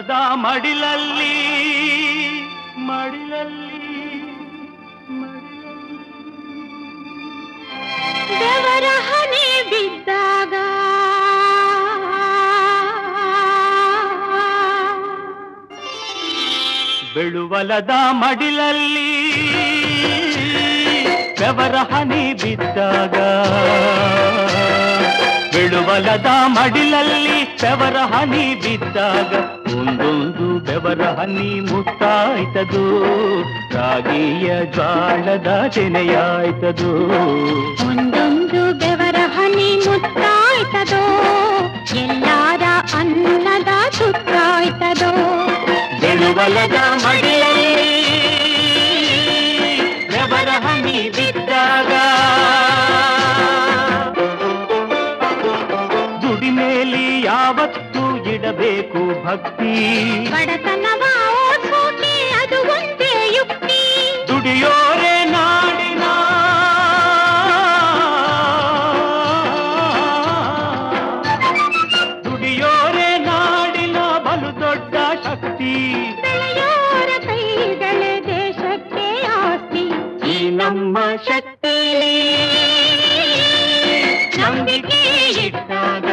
ಬೆಳುವಲದ ಮಡಿಲಲ್ಲಿ ಮಡಿಲಲ್ಲಿ ಮಡಿಲಲ್ಲಿ ಬೆವರ ಹನಿ ಬಿದ್ದಾಗ ಬೆಳುವಲದ ಮಡಿಲಲ್ಲಿ ಬೆವರ ಹನಿ ಬಿದ್ದಾಗ ಬೆಳುವಲದ ಮಡಿಲಲ್ಲಿ ಬೆವರ ಹನಿ ಬಿದ್ದಾಗ ಒಂದೊಂದು ಬೆವರ ಹನಿ ಮುಟ್ಟಾಯ್ತದು ರಾಗಿಯ ಜ್ವಾಳದ ತೆನೆಯಾಯ್ತದು ಒಂದೊಂದು ಬೆವರ ಹನಿ ಮುತ್ತಾಯ್ತದೋ ಎಲ್ಲಾರ ಅನ್ನದ ಸುತ್ತಾಯ್ತದೋ ಬೆಳುವಲದ ಮಡಿಲಲ್ಲಿ ಬೆವರ ಹನಿ ಬಿದ್ದಾಗ ದುಡಿಮೇಲಿ ಯಾವತ್ತೂ ಇಡಬೇಕು ಭಕ್ತಿ ಬಡತನವ ಓಡ್ಸೋಕೆ ಅದು ಒಂದೇ ಯುಕ್ತಿ ದುಡಿಯೋರೆ ನಾಡಿನ ದುಡಿಯೋರೆ ನಾಡಿನ ಬಲು ದೊಡ್ಡ ಶಕ್ತಿ ಬೆಳೆಯೋರ ಕೈಗಳೇ ದೇಶಕ್ಕೆ ಆಸ್ತಿ ಈ ನಮ್ಮ ಶಕ್ತಿ ನಂಬಿಕೆ ಇಟ್ಟಾಗ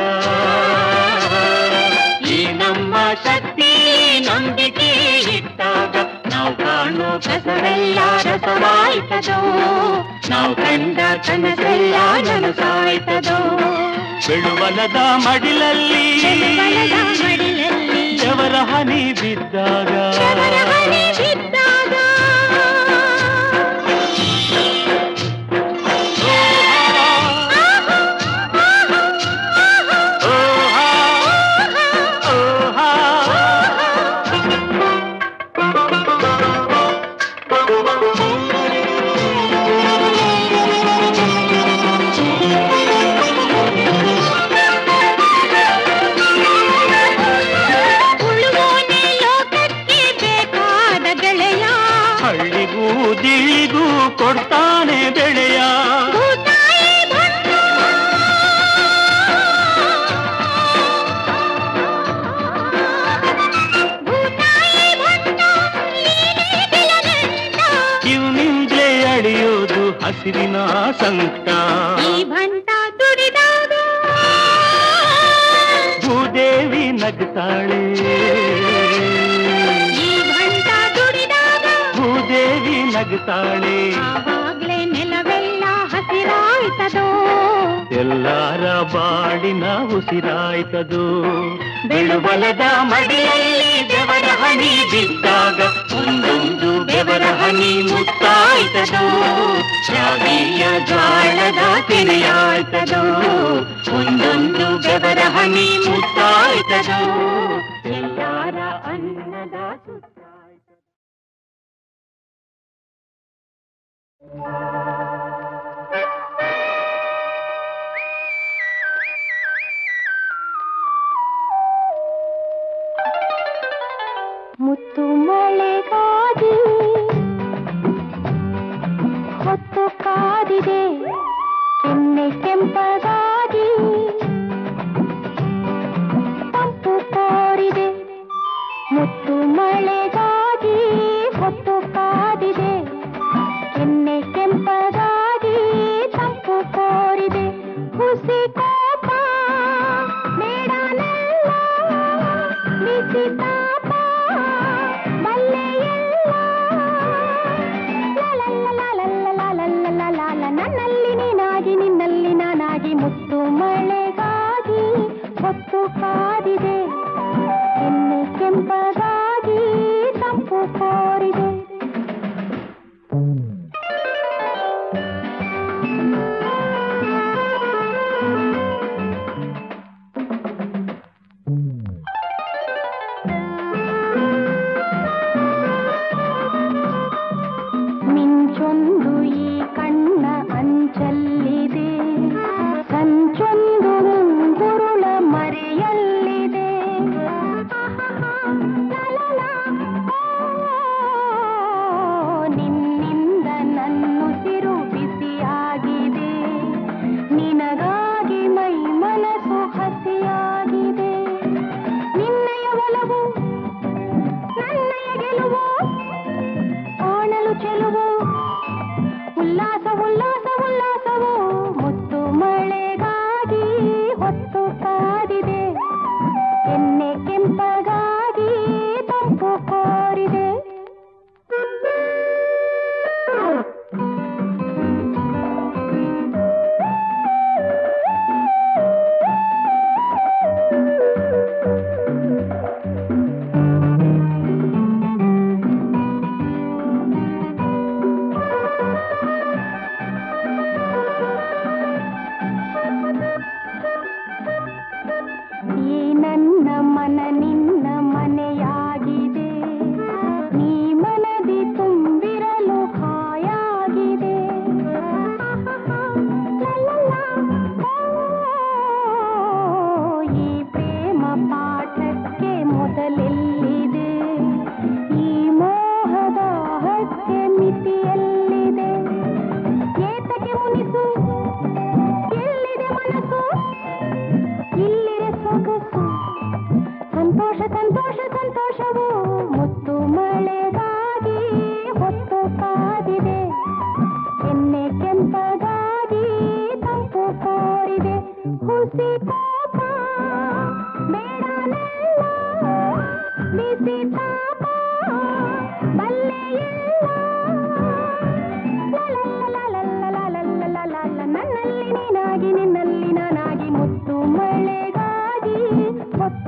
ಈ ನಮ್ಮ ಶಕ್ತಿ ನಂಬಿಕೆ ಇಟ್ಟಾಗ ನಾವು ಕಾಣೋ ಕಸವೆಲ್ಲ ರಸವಾಯ್ತದೋ ನಾವು ಕಂಡ ಕನಸೆಲ್ಲ ನನಸಾಯ್ತದೋ ಬೆಳುವಲದ ಮಡಿಲಲ್ಲಿ ಬೆಳುವಲದ ಮಡಿಲಲ್ಲಿ ಜವರ ಹನಿ ಬಿದ್ದಾಗ ಬೆವರ ಹನಿ ಬಿದ್ದಾಗ ಉಳುವೋನೆ ಲೋಕಕ್ಕೆ ಬೇಕಾದ ಗೆಳೆಯ ಹಳ್ಳಿಗೂ ದಿಳಿಗೂ ಕೊಡ್ತಾನೆ ಬೆಳೆಯ ಭೂತಾಯಿ ಭಟ್ಟ ಭೂತಾಯಿ ಭಟ್ಟ ನೀನೇ ಗೆಲನೆಂದ. ಇವನಿಂದಲೇ ಅಳಿಯೋದು ಹಸಿರಿನ ಸಂಕಟ ಈ ಭಂಟ ದುಡಿದಾಗ ಭೂದೇವಿ ನಗ್ತಾಳೆ ಈ ಭಂಟ ದುಡಿದಾಗ ಭೂದೇವಿ ನಗ್ತಾಳೆ ಆವಾಗ್ಲೇ ನೆಲವೆಲ್ಲ ಹಸಿರಾಯ್ತದೋ ಎಲ್ಲಾರ ಬಾಡಿನ ಉಸಿರಾಯ್ತದು ಬೆಳುಬಲದ ಮಡಿಲಲ್ಲಿ ಬೆವರ ಹನಿ ಬಿದ್ದಾಗ ಒಂದೊಂದು ಬೆವರ ಹನಿ ಮುತ್ತಾಯ್ತದು ರಾಗಿಯ ಜ್ವಾಳದ ತೆನೆಯಾಯ್ತದು ಒಂದೊಂದು ಬೆವರ ಹನಿ ಮುತ್ತಾಯ್ತದು ಎಲ್ಲಾರ ಅನ್ನದ ಸುತ್ತಾಯ್ತದು ಮುತ್ತು ಮಳೆಗಾಗಿ ಹೊತ್ತು ಕಾದಿದೆ ಕೆನ್ನೆ ಕೆಂಪಗಾಗಿ ತಂಪು ಕೋರಿದೆ ಮುತ್ತು ಮಳೆಗಾಗಿ ಹೊತ್ತು ಕಾದಿದೆ ಕೆನ್ನೆ ಕೆಂಪಗಾಗಿ ತಂಪು ಕೋರಿದೆ ಹುಸಿ ಕೋಪ ಬೇಡನೆಲ್ಲ ಬಿಸಿ ತಾಪ ಬಲ್ಲೆಯೆಲ್ಲ ಲಲಲಲಲಲಲಲಲಲಲಲ ನನ್ನಲ್ಲಿ ನೀನಾಗಿ ನಿನ್ನಲ್ಲಿ ನಾನಾಗಿ ಮುತ್ತು ಮಳೆ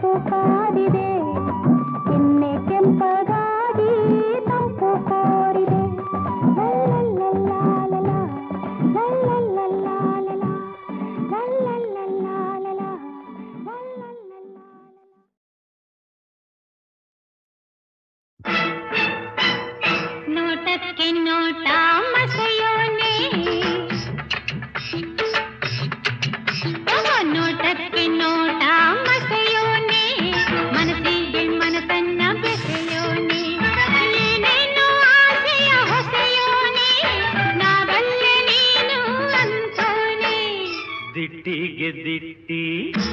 ತಂಪು ಕಾದಿದೆ ಎಣ್ಣೆ ಕೆಂಪಗಾಗಿ ತಂಪು ಕೋರಿದೆ ಲಲ್ಲಲ್ಲಲ್ಲಾಲಲ, ಲಲ್ಲಲ್ಲಲ್ಲಾಲಲ, ಲಲ್ಲಲ್ಲಲ್ಲಾಲಲ, ಲಲ್ಲಲ್ಲಲ್ಲಾಲಲ. ನೋಟಕ್ಕೆ ನೋಟ ಮಸೆಯೋನೆ ನೋಟಕ್ಕೆ ನೋಟ ಮಸೆಯೋನೆ ಮನಸ್ಸಿಗೆ ಮನಸ್ಸನ್ನ ಬೆಸೆಯೋನೆ ಏನೇನೋ ಆಸೆಯ ಹೊಸೆಯೋನೆ ನಾವಲ್ಲೇ ನೀನು ಅಂತೋನೆ ದಿಟ್ಟಿಗೆ ದಿಟ್ಟಿ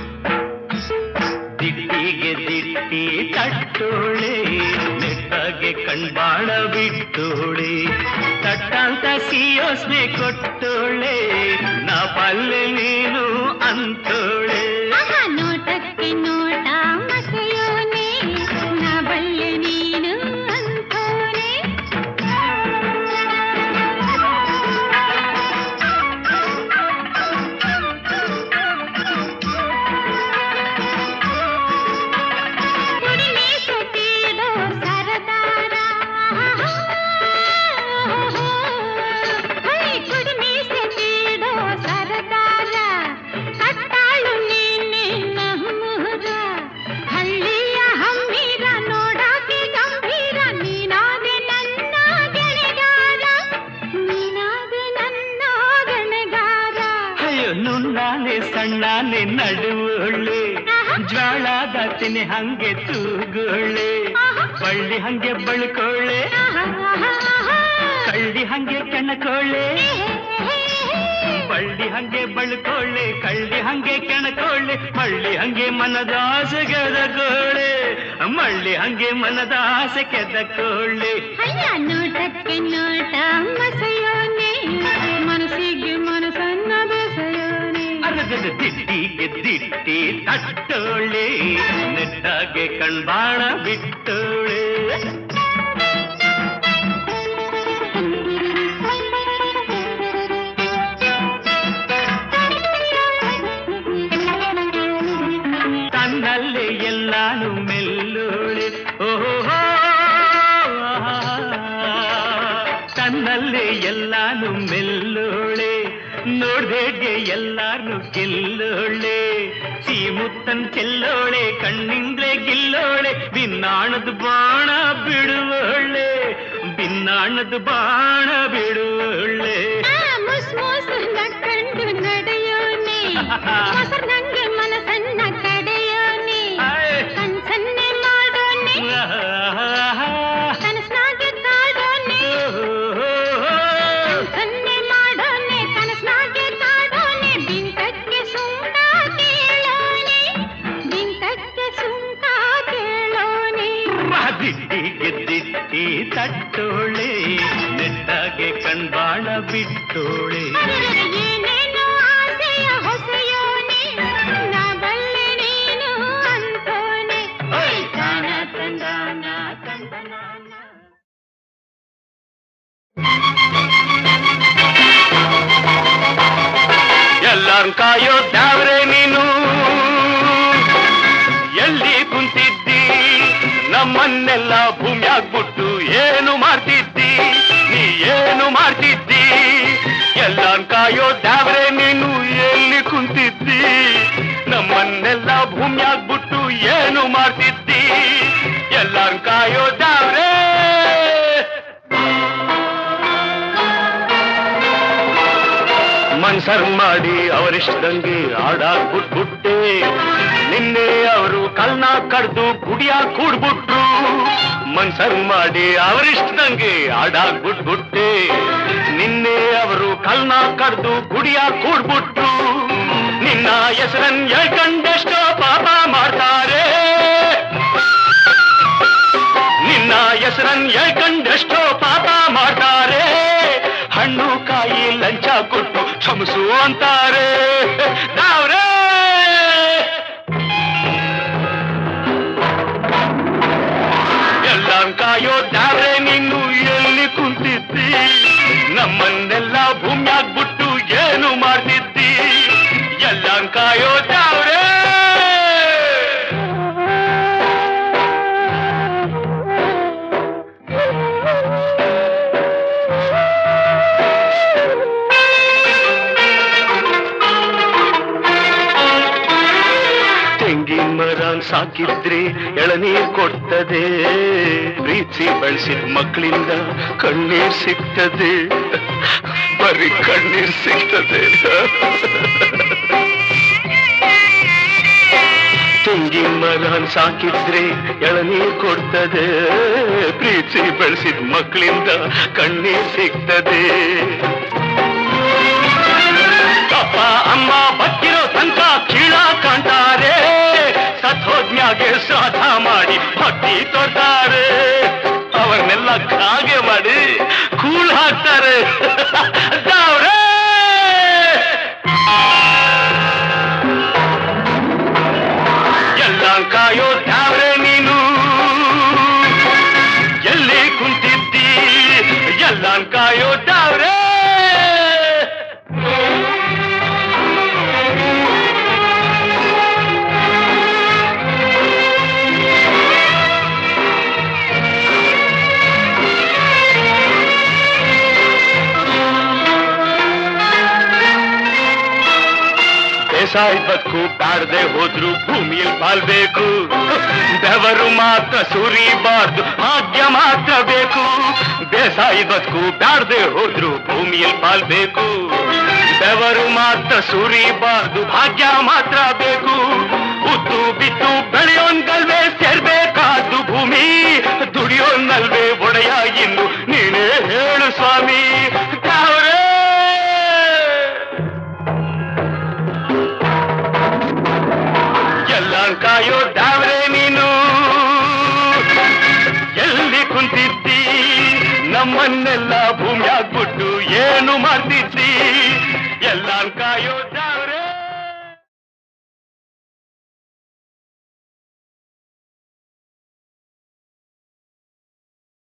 ದಿಟ್ಟಿಗೆ ದಿಟ್ಟಿ ತಟ್ಟೋಳೆ ನೆಟ್ಟಾಗೆ ಕಣ್ಬಾಳ ಬಿಟ್ಟೋಳೆ ತಟ್ಟಂತ ಸಿಯೋಸ್ನೆ ಕೊಟ್ಟೋಳೆ ನಾ ಪಲ್ಲೆ ನೀನು ಅಂತೋಳೆ ಆಹಾ, ನೋಟಕ್ಕೆ ನೋಟ ಮಸೆಯೋನೆ ನಾ ಬಲ್ಲೆ ನೀನು ಅಂತೋನೆ ಕುಡಿಮೆ ಸುತ್ತಿಡೋ ಸರದಾರ ಹೈ ಕುಡಿಮೆ ಸುತ್ತಿಡೋ ಸರದಾರ ಕಟ್ಟಾಳು ನೀನೆ ನಮ್ಮೂರ ಹಳ್ಳಿಯ ಹಮ್ಮಿರ ನೋಡಾಕೆ ಗಂಭೀರ ನೀನಾದೆ ನನ್ನ ಗೆಳೆಗಾರ ನೀನಾದೆ ನನ್ನ ಗೆಳೆಗಾರ ಅಯ್ಯೋ ನುಣ್ಣಾನೆ ಸಣ್ಣಾನೆ ನಡುವೊಳ್ಳೆ ಜ್ವಾಳದ ತಿನಿ ಹಂಗೆ ತೂಗೋಳೆ ಬಳ್ಳಿ ಹಂಗೆ ಬಳ್ಕೊಳ್ಳೆ ಕಳ್ಳಿ ಹಂಗೆ ಕೆಣಕೊಳ್ಳೆ ಬಳ್ಳಿ ಹಂಗೆ ಬಳ್ಕೊಳ್ಳೆ ಕಳ್ಳಿ ಹಂಗೆ ಕೆಣಕೊಳ್ಳೆ ಮಳ್ಳಿ ಹಂಗೆ ಮನದ ಆಸೆ ಗೆದಕೊಳ್ಳೆ ಮಳ್ಳಿ ಹಂಗೆ ಮನದ ಆಸೆ ಕೆದಕೊಳ್ಳೆ ಅಯ್ಯ ನೋಟಕ್ಕೆ ನೋಟ ಮಸೆಯೋನೆ ಮನಸ್ಸಿಗೆ ಮನಸ್ಸನ್ನ ಬೆಸೆಯೋನೆ ಅರಗದ ದಿಟ್ಟಿಗೆ ದಿಟ್ಟಿ ತಟ್ಟೋಳೆ ನೆಟ್ಟಾಗೆ ಕಣ್ಬಾಣ ಬಿಟ್ಟೋಳೆ ತನ್ನಲ್ಲೇ ಎಲ್ಲಾನು ಮೆಲ್ಲೋಳೆ ಓಹೋ ತನ್ನಲ್ಲೇ ಎಲ್ಲಾನು ಮೆಲ್ಲೋಳೆ ನೋಡ್ದೇಗೆ ಎಲ್ಲಾರ್ನು ಗೆಲ್ಲೋಳೆ ಸೀಮುತ್ತನ್ ಚೆಲ್ಲೋಳೆ ಕಣ್ಣಿಂದ್ಲೆ ಗಿಲ್ಲೋಳೆ ಬಿನ್ನಾಣದ ಬಾಣ ಬಿಡುವೋಳೆ ಬಿನ್ನಾಣದ ಬಾಣ ಬಿಡುವೋಳೆ ಮುಸ್ ಮುಸ್ ನಕ್ಕಂಡು ನಡೆಯೋನೆ ಮೊಸರು ನಂಗೆ ಮನಸ್ಸನ್ನ ಕಡೆಯೋನೆ ಕನ್ಸನ್ನೆ ಮಾಡೋನೆ ಕನಸ್ನಾಗೆ ಕಾಡೋನೆ ಕನ್ಸನ್ನೆ ಮಾಡೋನೆ ಕನಸ್ನಾಗೆ ಕಾಡೋನೆ ಬಿಂಕಕ್ಕೆ ಸುಂಕ ಕೇಳೋನೆ ಬಿಂಕಕ್ಕೆ ಸುಂಕ ಕೇಳೋನೆ ದಿಟ್ಟಿಗೆ ದಿಟ್ಟಿ ತಟ್ಟೋಳೆ ನೆಟ್ಟಾಗೆ ಕಣ್ಬಾಣ ಬಿಟ್ಟೋಳೆ ಅರೆರೆ ಏನೇನೋ ಆಸೆಯ ಹೊಸೆಯೋನೆ ನಾ ಬಲ್ಲೆ ನೀನು ಅಂತೋನೆ ಓಯ್ ತಾನ ತಂದಾನ ತಂದನಾನ ಎಲ್ಲಾರ್ ಕಾಯೋ ದ್ಯಾವ್ರೆ ನೀನು ಎಲ್ಲಿ ಕುಂತಿದ್ದಿ ನಮ್ಮನ್ನೆಲ್ಲ ಭೂಮಿಯಾಗ್ಬಿಟ್ಟು ಏನು ಮಾಡ್ತಿದ್ದಿ ನೀ ಏನು ಮಾಡ್ತಿದ್ದಿ ಎಲ್ಲಾರ್ ಕಾಯೋ ದ್ಯಾವ್ರೆ ನೀನು ಎಲ್ಲಿ ಕುಂತಿದ್ದಿ ನಮ್ಮನ್ನೆಲ್ಲ ಭೂಮಿಯಾಗ್ಬಿಟ್ಟು ಏನು ಮಾಡ್ತಿದ್ದಿ ಎಲ್ಲಾರ್ ಕಾಯೋ ದ್ಯಾವ್ರೆ ಮನ್ಸರ್ ಮಾಡಿ ಅವರಿಷ್ಟಂಗೆ ಆಡಾಕ್ಬಿಟ್ಬಿಟ್ಟೆ ನಿನ್ನೆ ಅವರು ಕಲ್ನ ಕಡ್ದು ಗುಡಿಯ ಕೂಡ್ಬಿಟ್ರು ಮನ್ಸರ್ ಮಾಡಿ ಅವರಿಷ್ಟಂಗೆ ಆಡಾಕ್ಬಿಟ್ಬಿಟ್ಟೆ ನಿನ್ನೆ ಅವರು ಕಲ್ನ ಕಡ್ದು ಗುಡಿಯ ಕೂಡ್ಬಿಟ್ರು ನಿನ್ನ ಹೆಸರನ್ ಹೇಳ್ಕಂಡೆಷ್ಟೋ ಪಾಪ ಮಾಡ್ತಾರೆ ನಿನ್ನ ಹೆಸರನ್ ಹೇಳ್ಕಂಡೆಷ್ಟೋ ಪಾಪ ಮಾಡ್ತಾರೆ ಹಣ್ಣು ಕಾಯಿ ಲಂಚ ಕೊಟ್ಟು ಕ್ಷಮಿಸು ಅಂತಾರೆ ನಾವ್ರೇ ಎಲ್ಲ ಕಾಯೋ ದಾರೆ ನೀನು ಎಲ್ಲಿ ಕುಂತಿದ್ದಿ ನಮ್ಮನ್ನೆಲ್ಲ ಭೂಮಿಯಾಗ್ಬಿಟ್ಟು ಏನು ಮಾಡ್ತಿದ್ದಿ ಎಲ್ಲ ಕಾಯೋ ದಾವ್ರೆ ಮರನ್ ಸಾಕಿದ್ರೆ ಎಳನೀರ್ ಕೊಡ್ತದೆ ಪ್ರೀತಿ ಬೆಳೆಸಿದ ಮಕ್ಕಳಿಂದ ಕಣ್ಣೀರ್ ಸಿಗ್ತದೆ ಬರೀ ಕಣ್ಣೀರ್ ಸಿಗ್ತದೆ ತೆಂಗಿನ ಮರನ್ ಸಾಕಿದ್ರೆ ಎಳನೀರ್ ಕೊಡ್ತದೆ ಪ್ರೀತಿ ಬೆಳೆಸಿದ ಮಕ್ಕಳಿಂದ ಕಣ್ಣೀರ್ ಸಿಗ್ತದೆ ಅಪ್ಪ ಅಮ್ಮ ಬಕ್ಕಿರೋ ತನಕ ಕೀಳ ಕಾಣ್ತಾರೆ ಸತ್ಹೋಜ್ಞಾಗೆ ಶ್ರಾದ್ದ ಮಾಡಿ ಭಕ್ತಿ ತೊಡ್ತಾರೆ ಅವನ್ನೆಲ್ಲ ಕಾಗೆ ಮಾಡಿ ಕೂಳ್ ಹಾಕ್ತಾರೆ ದಾವ್ರೇ! ಎಲ್ಲ ಕಾಯೋ ದ್ಯಾವ್ರೆ ನೀನು ಎಲ್ಲಿ ಕುಂತಿದ್ದಿ ಎಲ್ಲ ಕಾಯೋ ದ್ಯಾವ್ರೆ ಬೇಸಾಯ ಬದುಕು ಬಾಡದೆ ಹೋದ್ರು ಭೂಮಿಯಲ್ಲಿ ಬಾಳ್ಬೇಕು ಬೆವರು ಮಾತ್ರ ಸುರಿಬಾರ್ದು ಭಾಗ್ಯ ಮಾತ್ರ ಬೇಕು ಬೇಸಾಯ ಬದುಕು ಬಾಡದೆ ಹೋದ್ರು ಭೂಮಿಯಲ್ಲಿ ಬಾಳ್ಬೇಕು ಬೆವರು ಮಾತ್ರ ಸುರಿಬಾರ್ದು ಭಾಗ್ಯ ಮಾತ್ರ ಬೇಕು ಉತ್ತು ಬಿತ್ತು ಬೆಳೆಯೋನ್ಗಲ್ವೇ ಸೇರ್ಬೇಕಾದ್ದು ಭೂಮಿ ದುಡಿಯೋನ್ನಲ್ವೇ ಒಡೆಯ ಇನ್ನು ನೀನೇ ಹೇಳು ಸ್ವಾಮಿ ತಾವರೇ ಎಲ್ಲ ಕಾಯೋ ದಾವ್ರೆ ನೀನು ಎಲ್ಲಿ ಕುಂತಿದ್ದಿ ನಮ್ಮನ್ನೆಲ್ಲ ಭೂಮಿಯಾಗ್ಬಿಟ್ಟು ಏನು ಮಾಡ್ತಿದ್ದಿ